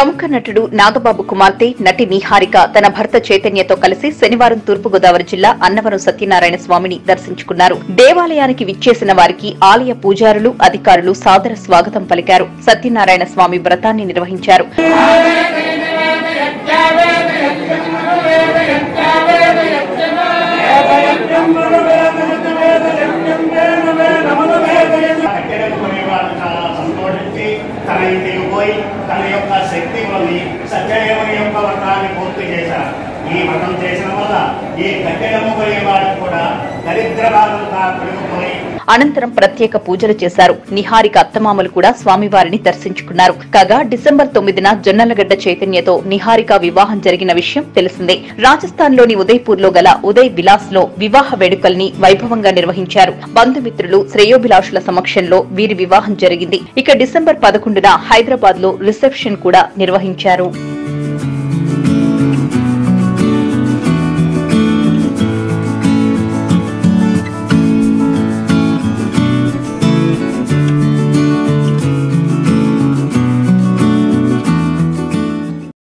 ప్రముఖ నటుడు నాగబాబు కుమార్తె నటి నిహారిక తన భర్త చైతన్యతో కలిసి శనివారం తూర్పుగోదావరి జిల్లా అన్నవరం సత్యనారాయణ స్వామిని దర్శించుకున్నారు దేవాలయానికి విచ్చేసిన వారికి ఆలయ పూజారులు అధికారులు సాదర స్వాగతం పలికారు సత్యనారాయణ స్వామి వ్రతాన్ని నిర్వహించారు కట్టెలకు కొనేవాడు చాలా సంతోషించి తన ఇంటికి పోయి తన యొక్క శక్తి వల్లి సత్యదేవుని యొక్క వ్రతాన్ని పూర్తి చేశారు ఈ వ్రతం చేసిన వల్ల ఈ కట్టెలము కొనేవాడు కూడా దరిద్ర బాధలుగా పెరిగిపోయి అనంతరం ప్రత్యేక పూజలు చేశారు నిహారిక అత్తమామలు కూడా స్వామివారిని దర్శించుకున్నారు కాగా డిసెంబర్ తొమ్మిదిన జొన్నలగడ్డ చైతన్యతో నిహారిక వివాహం జరిగిన విషయం తెలిసిందే రాజస్థాన్ లోని ఉదయ్పూర్ లో గల ఉదయ్ విలాస్ లో వివాహ వేడుకల్ని వైభవంగా నిర్వహించారు బంధుమిత్రులు శ్రేయోభిలాషుల సమక్షంలో వీరి వివాహం జరిగింది ఇక డిసెంబర్ పదకొండున హైదరాబాద్ లో రిసెప్షన్ కూడా నిర్వహించారు